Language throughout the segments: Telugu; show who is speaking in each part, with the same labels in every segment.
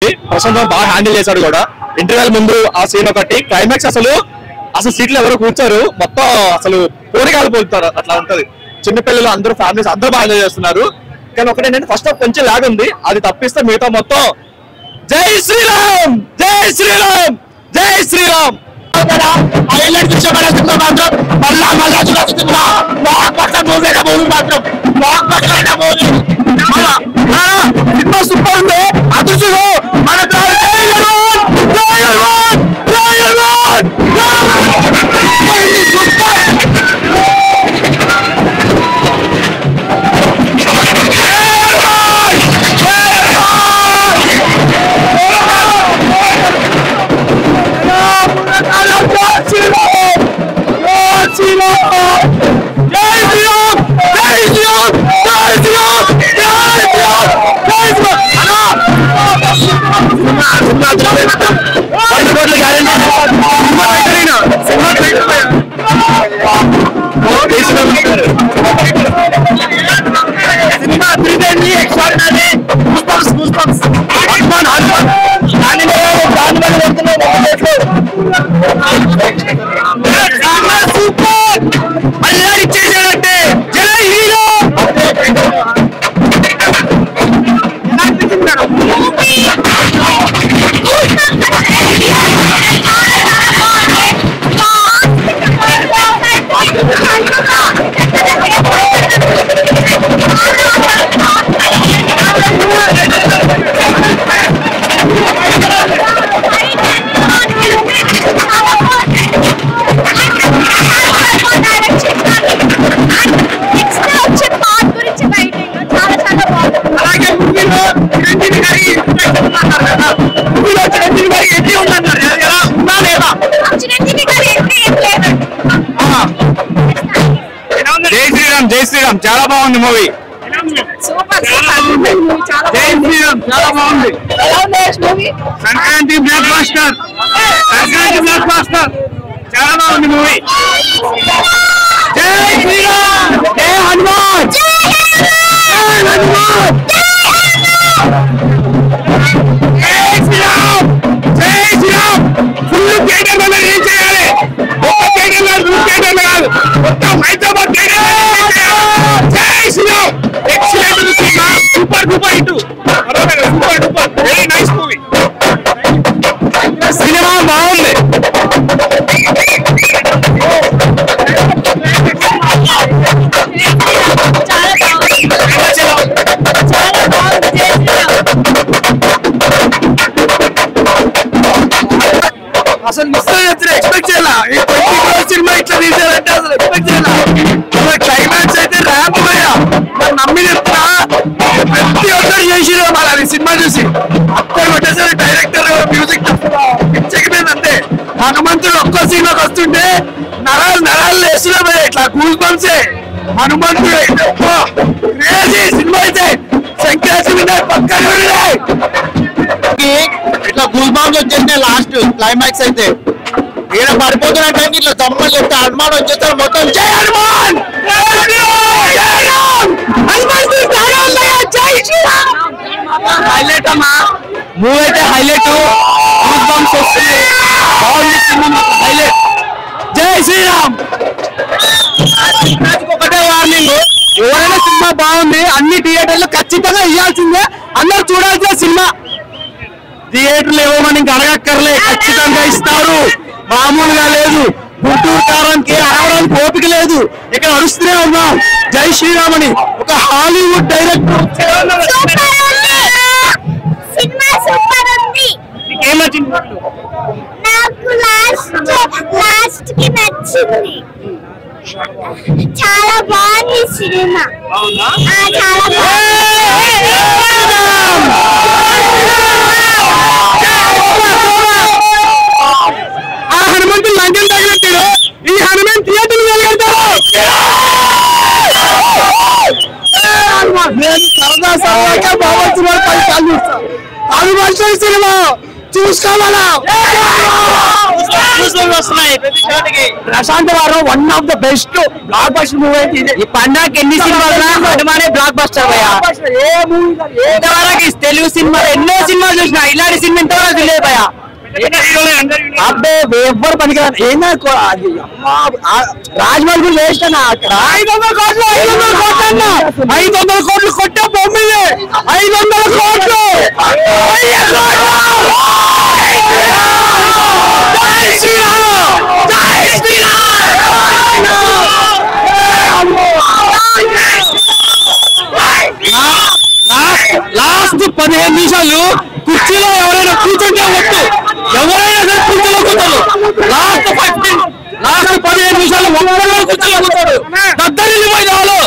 Speaker 1: ఒకటి ప్రశాంత్ బాగా హ్యాండిల్ చేశాడు కూడా ఇంటర్వెల్ ముందు ఆ సీన్ ఒకటి క్లైమాక్స్ అసలు అసలు సీట్లు ఎవరు కూర్చోరు మొత్తం అసలు పోరికాలు పోతారు అట్లా ఉంటది చిన్నపిల్లలు అందరూ ఫ్యామిలీస్ అందరూ బాగా enjoy చేస్తున్నారు కానీ ఒకటి ఏంటంటే ఫస్ట్ హాఫ్ కొంచెం లాగ్ ఉంది అది తప్పిస్తే మిగతా మొత్తం జై శ్రీరామ్ జై శ్రీరామ్ జై శ్రీరామ్ హైలైట్ విషయమైన సినిమా మాత్రం మళ్ళా మళ్ళా చూడాల్సిందిగా బ్లాక్ బస్టర్ మూవీ మూవీ మాత్రం blockbuster movie cinema super ఉంది అదృష్టం మన cinema Triveni extraordinary goosebumps goosebumps Hanuman Hanuman దాని దాని మీద వెళ్తున్నాం సూపర్ అల్లాడి ఇచ్చేసాడంటే జై హీరో అలాగే మూవీలో చిరంజీవి గారి ఇంట్రెస్ట్ ఉన్నారు కదా మూవీలో చిరంజీవి గారి ఎన్ని ఉందన్నారు ఎలా ఉందా లేదా జై శ్రీరామ్ జై శ్రీరామ్ చాలా బాగుంది మూవీ జై శ్రీరామ్ చాలా బాగుంది Sankranti blockbuster Sankranti blockbuster చాలా బాగుంది మూవీ జై శ్రీరామ్ జై హనుమాన్ జై హనుమాన్ జై శ్రీరామ్ జై శ్రీరామ్ ఫుల్ థియేటర్ వల్ల ఏం చేయాలి ఒక్క థియేటర్ కాదు రెండు థియేటర్లు కాదు మొత్తం Hyderabad theatre Jai Shriram excellent cinema super duper hit super duper very nice movie cinema బాగుంది అసలు మిస్ అయ్యి ఎక్స్పెక్ట్ చేయాల ఈ ట్వంటీ క్రోర్ సినిమా ఇట్లా తీసారంటే అసలు ఎక్స్పెక్ట్ చేయాల అసలు క్లైమాక్స్ అయితే ర్యాంప్ పోయా మరి నమ్మి చెప్తున్నా ప్రతి ఒక్కరు చేసిరు మరి సినిమా చూసి అక్కడ కొట్టేసరి డైరెక్టర్ మ్యూజిక్ పిచ్చకిపోయింది అంతే హనుమంతుడు ఒక్కో సినిమాకి వస్తుంటే నరాలు నరాలు వేస్తున్నాయి ఇట్లా కూల్ బంప్సే హనుమంతుడు అయితే క్రేజీ సినిమా అయితే సంక్రాంతి వినాయ్ పక్కన వినాయ్ ఇట్లా గూల్ బాంబ్స్ వచ్చేసినాయి లాస్ట్ క్లైమాక్స్ అయితే ఈడ పడిపోతున్నట్టు ఇట్లా తమ్మలు చెప్తే హనుమాన్ వచ్చేస్తారు మొత్తం జై హనుమాన్ హైలైట్ అమ్మా మూవీ అయితే హైలైట్ గూల్ బాంబ్స్ వస్తున్నాయి బాగుంది సినిమా హైలైట్ జై శ్రీరామ్ ఒకటే వార్నింగ్ ఎవరైనా సినిమా బాగుంది అన్ని థియేటర్లు ఖచ్చితంగా ఇవ్వాల్సిందే అందరూ చూడాల్సిన సినిమా థియేటర్లు ఇవ్వమని ఇంకా అడగక్కర్లే ఖచ్చితంగా ఇస్తారు మామూలుగా లేదు గుంటూరు కారానికి అరవడానికి ఓపిక లేదు ఇక్కడ అరుస్తూనే ఉన్నాం జై శ్రీరామ్ అని ఒక హాలీవుడ్ డైరెక్టర్
Speaker 2: సినిమా సూపర్ ఉంది
Speaker 1: ఏం నచ్చింది
Speaker 2: నాకు లాస్ట్ లాస్ట్ కి నచ్చింది చాలా బాగుంది సినిమా
Speaker 1: అవునా
Speaker 2: ఆ, చాలా
Speaker 1: ఆ హనుమంతుడు లంచం తగినట్టాడు ఈ హనుమాన్ థియేటర్ నేను సరదా సరదాగా బాబా సినిమా పది సార్లు చూస్తాను అది వర్షం సినిమా చూసుకోవాలా ప్రశాంత్ వారం one of the best blockbuster movie అయితే ఇదే.
Speaker 3: ఈ పండగకి ఎన్ని సినిమాలు హనుమానే బ్లాక్ బస్టర్ భయ్యా
Speaker 1: ఏ మూవీ
Speaker 3: ఇంతవరకు ఈ తెలుగు సినిమాలు ఎన్నో సినిమాలు చూసిన ఇలాంటి సినిమా ఇంతవరకు తెలియదు భయ్యా
Speaker 1: అబ్బే ఎవ్వరు పనికిరాదు ఏందా కో- అది అమ్మా, ఆ రాజమౌళి కూడా వేస్ట్ అన్న అక్కడ ఐదు వందల కోట్లు ఐదు వందల కోట్లు అన్న ఐదు వందల కోట్లు కొట్టే బొమ్మ ఇది. ఐదు వందల కోట్లు జై శ్రీరామ్! జై శ్రీరామ్! లాస్ట్ పదిహేను నిమిషాలు కుర్చీలో ఎవరైనా కూర్చుంటే వద్దు ఎవరైనా సరే కుర్చీలో కూర్చోరు లాస్ట్ ఫిఫ్టీన్ లాస్ట్ పదిహేను నిమిషాలు ఒక్కరు కుర్చీలో కూర్చోడు దద్దరిల్లి పోయి చాలు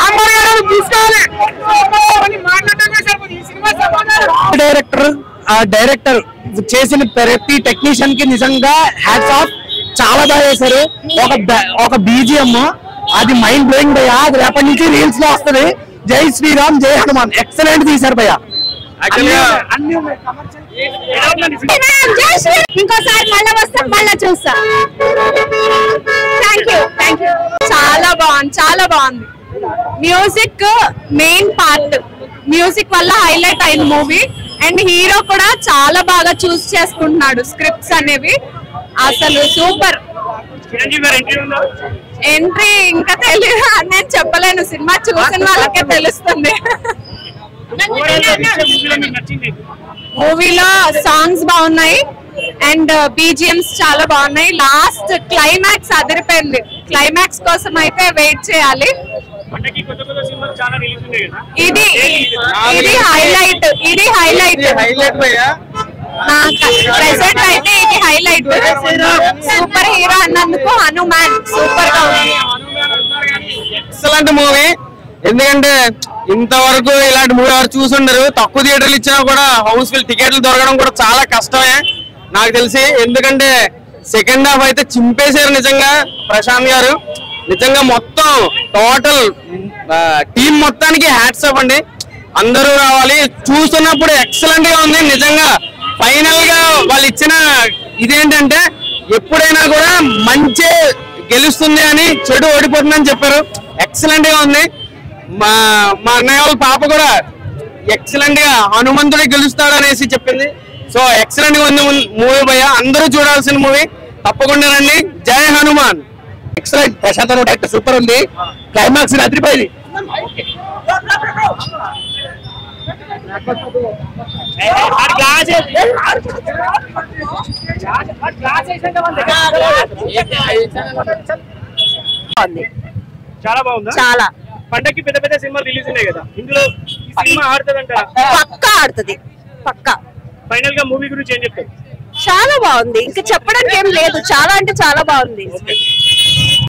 Speaker 1: డైరెక్టర్ ఆ డైరెక్టర్ చేసిన ప్రతి టెక్నీషియన్ కి నిజంగా హ్యాట్స్ ఆఫ్ చాలా బాగా చేశారు ఒక బ- ఒక బీజిఎం అది మైండ్ బ్లోయింగ్ భయ్యా అది రేపటి నుంచి రీల్స్ లో వస్తది జై శ్రీరామ్ జై హనుమాన్ ఎక్సలెంట్ తీశారు భయ్యా అన్ని
Speaker 2: ఇంకోసారి మళ్ళీ వస్తాం మళ్ళీ చూస్తాం థ్యాంక్ యూ థ్యాంక్ యూ
Speaker 4: చాలా బాగుంది చాలా బాగుంది మ్యూజిక్ మెయిన్ పార్ట్ మ్యూజిక్ వల్ల హైలైట్ అయింది మూవీ అండ్ హీరో కూడా చాలా బాగా చూస్ చేసుకుంటున్నాడు స్క్రిప్ట్స్ అనేవి అసలు సూపర్ ఎంట్రీ ఇంకా తెలియదు నేను చెప్పలేను సినిమా చూసిన వాళ్ళకే తెలుస్తుంది మూవీలో సాంగ్స్ బాగున్నాయి అండ్ బీజిఎంస్ చాలా బాగున్నాయి లాస్ట్ క్లైమాక్స్ అదిరిపోయింది క్లైమాక్స్ కోసం అయితే వెయిట్ చేయాలి ఇది ఇది హైలైట్ ఇది హైలైట్
Speaker 1: హైలైట్ భయ్యా
Speaker 4: ప్రెసెంట్ అయితే ఇది హైలైట్ సూపర్ హీరో అన్నందుకు హనుమాన్ సూపర్ గా ఉంది
Speaker 1: ఎక్సలెంట్ మూవీ ఎందుకంటే ఇంతవరకు ఇలాంటి మూవీ ఎవరు చూసుండరు తక్కువ థియేటర్లు ఇచ్చినా కూడా హౌస్ఫుల్ టికెట్లు దొరకడం కూడా చాలా కష్టమే నాకు తెలిసి ఎందుకంటే సెకండ్ హాఫ్ అయితే చింపేశారు నిజంగా ప్రశాంత్ గారు నిజంగా మొత్తం టోటల్ టీం మొత్తానికి హ్యాట్స్ ఆఫ్ అండి అందరూ రావాలి చూస్తున్నప్పుడు ఎక్సలెంట్ గా ఉంది నిజంగా ఫైనల్ గా వాళ్ళు ఇచ్చిన ఇదేంటంటే ఎప్పుడైనా కూడా మంచి గెలుస్తుంది అని చెడు ఓడిపోతుందని చెప్పారు ఎక్సలెంట్ గా ఉంది మా మా అన్నయ్య వాళ్ళ పాప కూడా ఎక్సలెంట్ గా హనుమంతుడే గెలుస్తాడు అనేసి చెప్పింది సో ఎక్సలెంట్ గా ఉంది మూవీ భయ అందరూ చూడాల్సిన మూవీ తప్పకుండా రండి Jai Hanuman excellent Prashanth director super ఉంది క్లైమాక్స్ అదిరిపోయింది
Speaker 5: చాలా బాగుందా
Speaker 4: చాలా
Speaker 5: పండక్కి పెద్ద పెద్ద సినిమాలు రిలీజ్ ఉన్నాయి కదా ఇందులో ఈ సినిమా ఆడుతుందంట
Speaker 4: పక్కా ఆడుతుంది పక్కా
Speaker 5: ఫైనల్ గా మూవీ గురించి ఏం చెప్తారు
Speaker 4: చాలా బాగుంది ఇంకా చెప్పడానికి ఏం లేదు చాలా అంటే చాలా బాగుంది